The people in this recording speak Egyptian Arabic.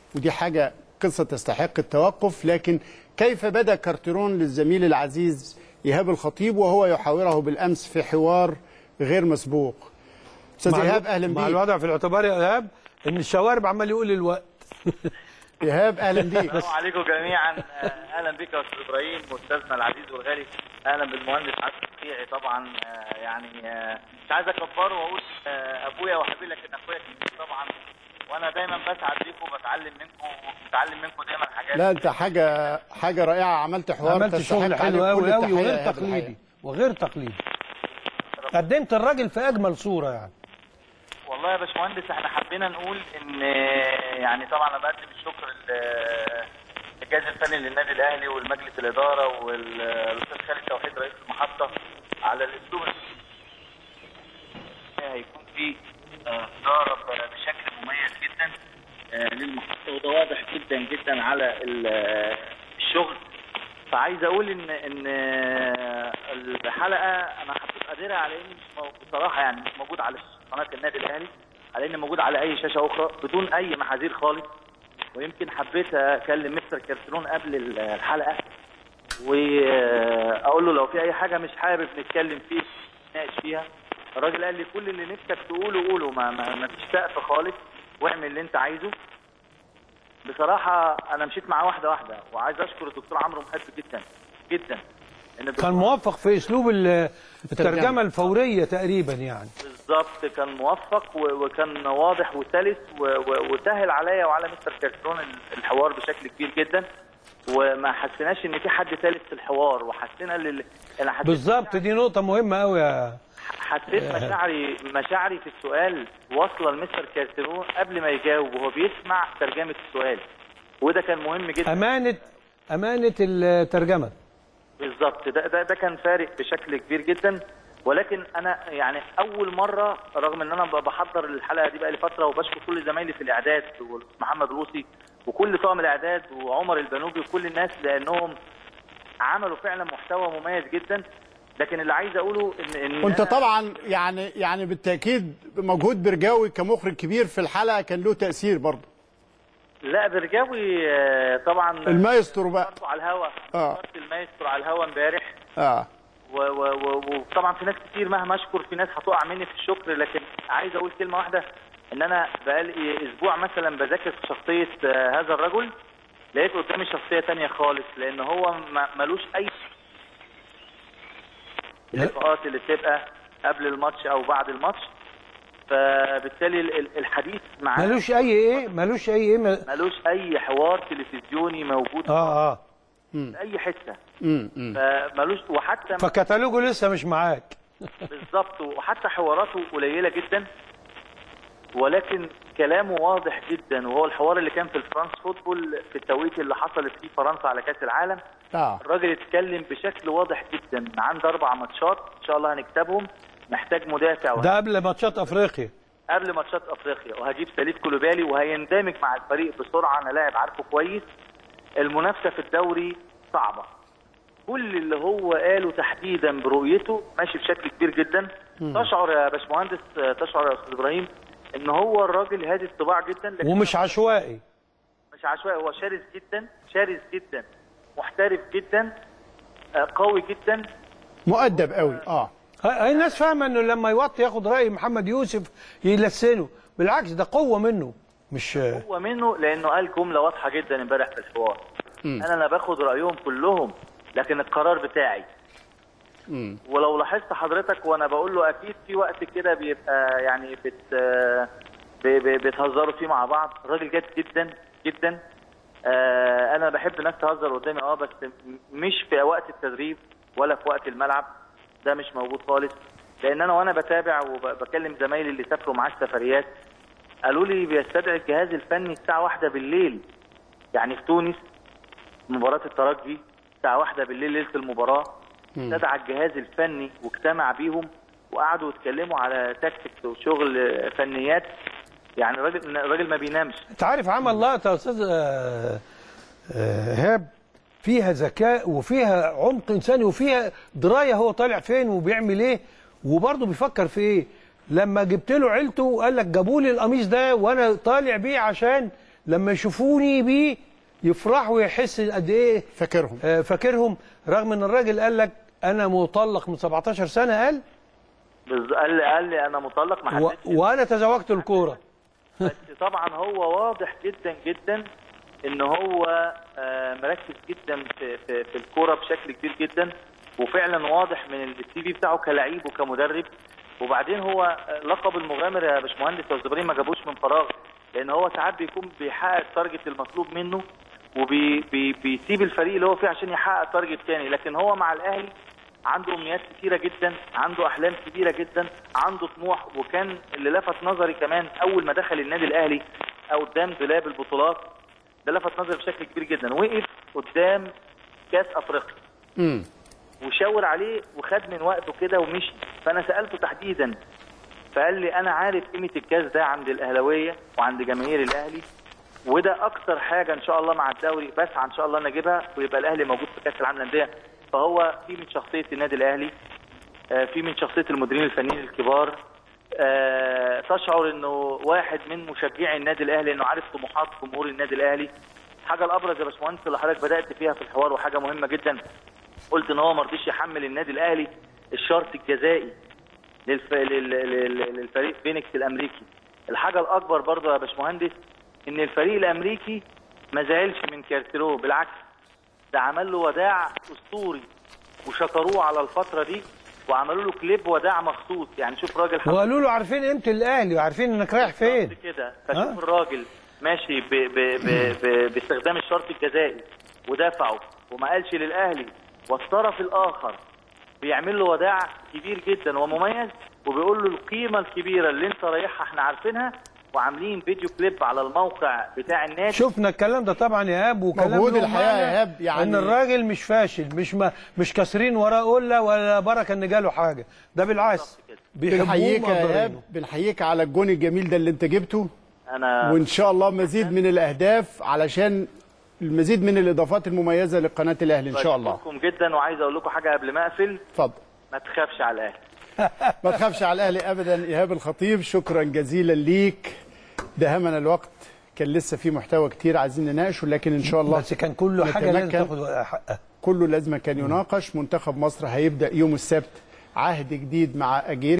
ودي حاجه قصه تستحق التوقف لكن كيف بدا كارتيرون للزميل العزيز ايهاب الخطيب وهو يحاوره بالامس في حوار غير مسبوق استاذ مع ايهاب الو- اهلا مع بيك الوضع في الاعتبار يا ايهاب ان الشوارب عمال يقول الوقت ايهاب اهلا بيك السلام عليكم جميعا آه، اهلا بك يا استاذ ابراهيم واستاذنا العزيز والغالي اهلا بالمهندس حسن الشيعي طبعا آه، يعني آه، مش عايز اكبره واقول آه، ابويا وحبيبي لكن اخويا كبير طبعا وانا دايما بسعد بيكم وبتعلم منكم وبتعلم منكم دايما حاجات لا انت حاجه حاجه رائعه عملت حوار عملت تستحق شغل عليك حلو كل قوي قوي التحية يا وغير إيهاب تقليدي الحقيقة. وغير تقليدي قدمت الراجل في اجمل صوره يعني والله يا باشمهندس احنا حبينا نقول ان يعني طبعا انا بقدم الشكر لل- للجهاز الفني للنادي الاهلي والمجلس الاداره والاستاذ خالد توحيد رئيس المحطه على الاسلوب هيكون في آه، اداره بشكل مميز جدا آه، للمحطه وده واضح جدا جدا على ال- آه، الشغل فعايز اقول ان ان آه، الحلقه انا حطيت قادرها على اني مش مو- بصراحه يعني مش موجود على قناه النادي الاهلي على اني موجود على اي شاشه اخرى بدون اي محاذير خالص ويمكن حبيت اكلم مستر كارترون قبل ال- الحلقه واقول له لو في اي حاجه مش حابب نتكلم فيه نتناقش فيها الراجل قال لي كل اللي نفسك تقوله قوله ما, ما, ما فيش سقف خالص واعمل اللي انت عايزه بصراحه انا مشيت معاه واحده واحده وعايز اشكر الدكتور عمرو محب جدا جدا ان الدكتور كان موفق في اسلوب ال- الترجمه الفوريه تقريبا يعني بالظبط كان موفق و- وكان واضح وسلس و- و- وسهل عليا وعلى مستر كارترون الحوار بشكل كبير جدا وما حسيناش ان في حد ثالث في الحوار وحسينا لل... انا حسيت بالظبط دي نقطه مهمه قوي يا حسيت مشاعري مشاعري في السؤال واصله لمستر كارترون قبل ما يجاوب وهو بيسمع ترجمه السؤال وده كان مهم جدا امانه امانه الترجمه بالظبط ده, ده ده كان فارق بشكل كبير جدا ولكن انا يعني اول مره رغم ان انا ب- بحضر الحلقه دي بقى لي فتره وبشكر كل زمايلي في الاعداد ومحمد روسي وكل طاقم الاعداد وعمر البنوبي وكل الناس لانهم عملوا فعلا محتوى مميز جدا لكن اللي عايز اقوله ان ان وانت أنا- طبعا يعني يعني بالتاكيد مجهود برجاوي كمخرج كبير في الحلقه كان له تاثير برضه لا برجاوي آه، طبعا المايسترو بقى اخترته على الهوا آه. اخترت المايسترو على الهوا امبارح اه و- و- و- وطبعا في ناس كتير مهما اشكر في ناس هتقع مني في الشكر لكن عايز اقول كلمه واحده ان انا بقالي اسبوع مثلا بذاكر في شخصيه آه، هذا الرجل لقيت قدامي شخصيه تانية خالص لان هو ما- ملوش اي اللقاءات اللي تبقى قبل الماتش او بعد الماتش فبالتالي ال- ال- الحديث معاه ملوش اي ايه ملوش اي ايه م... ملوش اي حوار تلفزيوني موجود اه اه في اي حته امم أمم. فملوش وحتى فكتالوجه لسه مش معاك بالظبط وحتى حواراته قليله جدا ولكن كلامه واضح جدا وهو الحوار اللي كان في الفرنس فوتبول في التوقيت اللي حصلت فيه فرنسا على كاس العالم اه الراجل اتكلم بشكل واضح جدا عنده اربع ماتشات ان شاء الله هنكسبهم محتاج مدافع ده قبل ماتشات افريقيا قبل ماتشات افريقيا وهجيب سليف كولوبالي وهيندمج مع الفريق بسرعه انا لاعب عارفه كويس المنافسه في الدوري صعبه كل اللي هو قاله تحديدا برؤيته ماشي بشكل كبير جدا تشعر يا باشمهندس تشعر يا استاذ ابراهيم ان هو الراجل هادي الطباع جدا لكن ومش عشوائي مش عشوائي هو شرس جدا شرس جدا محترف جدا آه، قوي جدا مؤدب قوي اه هاي الناس فاهمه انه لما يوطي ياخد راي محمد يوسف يلسنه بالعكس ده قوه منه مش هو منه لانه قال جمله واضحه جدا امبارح في الحوار انا لا باخد رايهم كلهم لكن القرار بتاعي امم ولو لاحظت حضرتك وانا بقول له اكيد في وقت كده بيبقى يعني بت ب- ب- بتهزروا فيه مع بعض راجل جد جدا جدا آه انا بحب الناس تهزر قدامي اه بس م- مش في وقت التدريب ولا في وقت الملعب ده مش موجود خالص لان انا وانا بتابع وبكلم زمايلي اللي سافروا معاه السفريات قالوا لي بيستدعي الجهاز الفني الساعه واحدة بالليل يعني في تونس مباراة الترجي الساعة واحدة بالليل ليلة المباراة استدعى الجهاز الفني واجتمع بيهم وقعدوا يتكلموا على تاكتكس وشغل فنيات يعني الراجل الراجل ما بينامش انت عارف عمل لقطه يا استاذ آه، آه، ايهاب فيها ذكاء وفيها عمق انساني وفيها درايه هو طالع فين وبيعمل ايه وبرضه بيفكر في ايه لما جبت له عيلته قال لك جابوا لي القميص ده وانا طالع بيه عشان لما يشوفوني بيه يفرحوا ويحس قد ايه فاكرهم آه، فاكرهم رغم ان الراجل قال لك انا مطلق من 17 سنه قال بز- قال لي قال لي انا مطلق ما و... حددش وانا تزوجت الكوره بس طبعا هو واضح جدا جدا ان هو آه، مركز جدا في في, في الكوره بشكل كبير جدا وفعلا واضح من السي في بتاعه كلاعب وكمدرب وبعدين هو آه، لقب المغامر يا باشمهندس يا أستاذ إبراهيم ما جابوش من فراغ لان هو ساعات بيكون بيحقق التارجت المطلوب منه وبيسيب الفريق اللي هو فيه عشان يحقق تارجت تاني لكن هو مع الاهلي عنده امنيات كتيره جدا عنده احلام كبيره جدا عنده طموح وكان اللي لفت نظري كمان اول ما دخل النادي الاهلي او قدام دولاب البطولات ده لفت نظري بشكل كبير جدا وقف قدام كاس افريقيا امم وشاور عليه وخد من وقته كده ومشي فانا سالته تحديدا فقال لي انا عارف قيمه الكاس ده عند الاهلاويه وعند جماهير الاهلي وده اكتر حاجه ان شاء الله مع الدوري بسعى ان شاء الله نجيبها ويبقى الاهلي موجود في كاس العالم للانديه فهو في من شخصيه النادي الاهلي آه، في من شخصيه المديرين الفنيين الكبار آه، تشعر انه واحد من مشجعي النادي الاهلي انه عارف طموحات جمهور النادي الاهلي حاجه الابرز يا باشمهندس اللي حضرتك بدات فيها في الحوار وحاجه مهمه جدا قلت ان هو ما رضيش يحمل النادي الاهلي الشرط الجزائي للف... لل... لل... للفريق فينيكس الامريكي الحاجه الاكبر برضه يا باشمهندس ان الفريق الامريكي ما زعلش من كارتيرو بالعكس ده عمل له وداع اسطوري وشكروه على الفتره دي وعملوا له كليب وداع مخصوص يعني شوف راجل حط- وقالوا له عارفين قيمه الاهلي وعارفين انك رايح فين بالظبط كده ها؟ فشوف الراجل ماشي ب ب ب ب باستخدام الشرط الجزائي ودافعه وما قالش للاهلي والطرف الاخر بيعمل له وداع كبير جدا ومميز وبيقول له القيمه الكبيره اللي انت رايحها احنا عارفينها وعاملين فيديو كليب على الموقع بتاع النادي شفنا الكلام ده طبعا يا ايهاب وكلام موجود له الحقيقة معنى يا إيهاب، يعني- ان الراجل مش فاشل مش ما مش كاسرين وراه قله ولا بركه ان جاله حاجه ده بالعكس بيحبوه بنحييك يا ومقدرينه. ايهاب بنحييك على الجون الجميل ده اللي انت جبته انا وان شاء الله مزيد من الاهداف علشان المزيد من الاضافات المميزه لقناه الاهلي ان شاء الله بشكركم جدا وعايز اقول لكم حاجه قبل ما اقفل اتفضل ما تخافش على الاهلي ما تخافش على الاهلي ابدا ايهاب الخطيب شكرا جزيلا ليك دهمنا الوقت كان لسه في محتوى كتير عايزين نناقشه لكن ان شاء الله بس كان كله حاجه لازم نتمكن. تاخد حقها كله لازم كان يناقش منتخب مصر هيبدا يوم السبت عهد جديد مع اجير